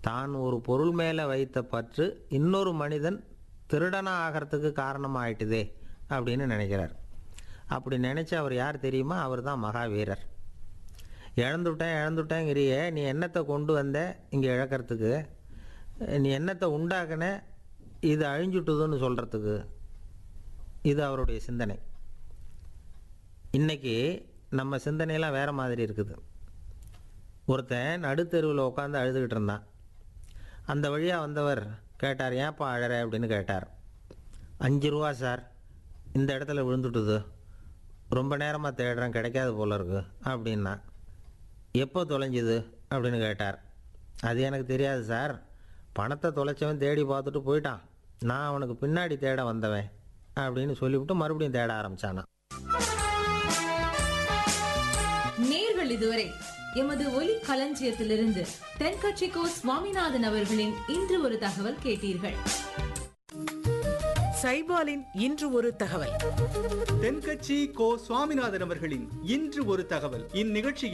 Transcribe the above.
தான் ஒரு பொருள் மேலே வைத்த பற்று இன்னொரு மனிதன் திருடனா ஆகிறதுக்கு காரணமாயிட்டுதே அப்படின்னு நினைக்கிறார் அப்படி நினச்ச அவர் யார் தெரியுமா அவர் தான் மகாவீரர் இழந்துட்டேன் இழந்துட்டேங்கிறியே நீ என்னத்தை கொண்டு வந்த இங்கே இழக்கிறதுக்கு நீ என்னத்தை உண்டாக்குன இது அழிஞ்சுட்டுதுன்னு சொல்கிறதுக்கு இது அவருடைய சிந்தனை இன்னைக்கு நம்ம சிந்தனையெல்லாம் வேறு மாதிரி இருக்குது ஒருத்தன் நடுத்தெருவில் உட்காந்து அழுதுகிட்டு இருந்தான் அந்த வழியாக வந்தவர் கேட்டார் ஏன்ப்பா அழற அப்படின்னு கேட்டார் அஞ்சு ரூபா சார் இந்த இடத்துல விழுந்துட்டுது ரொம்ப நேரமாக தேடுறேன் கிடைக்காது போல இருக்கு அப்படின்னா எப்போ தொலைஞ்சுது அப்படின்னு கேட்டார் அது எனக்கு தெரியாது சார் பணத்தை தொலைச்சவன் தேடி பார்த்துட்டு போயிட்டான் நான் அவனுக்கு பின்னாடி தேட வந்தவன் அப்படின்னு சொல்லிவிட்டு மறுபடியும் தேட ஆரம்பிச்சானா நேர்கள் இதுவரை எமது ஒலி களஞ்சியத்திலிருந்து தென்கட்சிக்கோ சுவாமிநாதன் அவர்களின் இன்று ஒரு தகவல் கேட்டீர்கள் சைபாலின் இன்று ஒரு தகவல் தென்கட்சி கோ சுவாமிநாதன் அவர்களின் இன்று ஒரு தகவல் இந்நிகழ்ச்சியின்